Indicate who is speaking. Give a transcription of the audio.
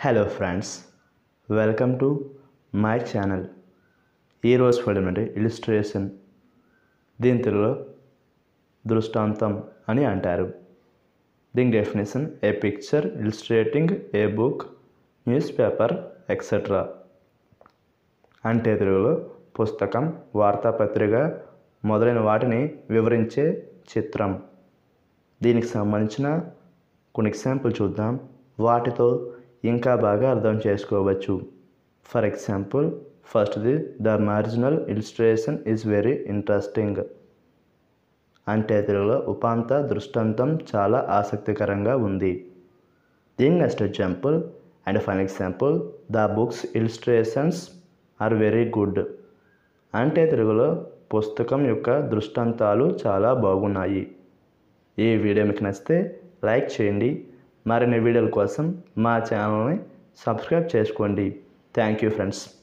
Speaker 1: hello friends welcome to my channel ఈరోజు పడినటువంటి illustration దీని తెలుగులో దృష్టాంతం అని అంటారు దీని definition a picture illustrating a book news paper etcetera అంటే తెలుగులో పుస్తకం వార్తాపత్రిక మొదలైన వాటిని వివరించే చిత్రం దీనికి సంబంధించిన కొన్ని ఎగ్జాంపుల్ చూద్దాం వాటితో ఇంకా బాగా అర్థం చేసుకోవచ్చు ఫర్ ఎగ్జాంపుల్ ఫస్ట్ది the marginal illustration is very interesting అంటే తెలుగులో ఉపాంత దృష్టాంతం చాలా ఆసక్తికరంగా ఉంది దీని next example and fine example the books illustrations are very good అంటే తెలుగులో పుస్తకం యొక్క దృష్టాంతాలు చాలా బాగున్నాయి ఈ వీడియో మీకు నచ్చితే లైక్ చేయండి మరిన్ని వీడియోల కోసం మా ఛానల్ని సబ్స్క్రైబ్ చేసుకోండి థ్యాంక్ యూ ఫ్రెండ్స్